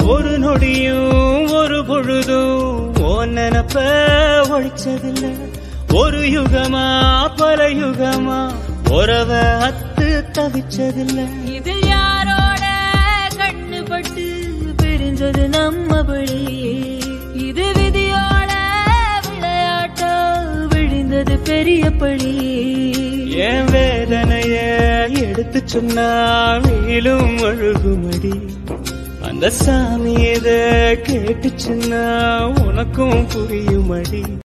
ஒரு நொடியும் ஒரு பொழுதும் ஓ நினப்ப ஒழிச்சதில்ல ஒரு யுகமா பல யுகமா உறவ அத்து தவிச்சதில்ல இது யாரோட கண்ணு பட்டு பிரிஞ்சது நம்ம படி இது விதியோட விளையாட்டா விழுந்தது பெரிய படி என் வேதனைய எடுத்து சொன்னா வெயிலும் அழுகுமடி அந்த சாமி இத கேட்டுச்சுன்னா உனக்கும் புரியுமடி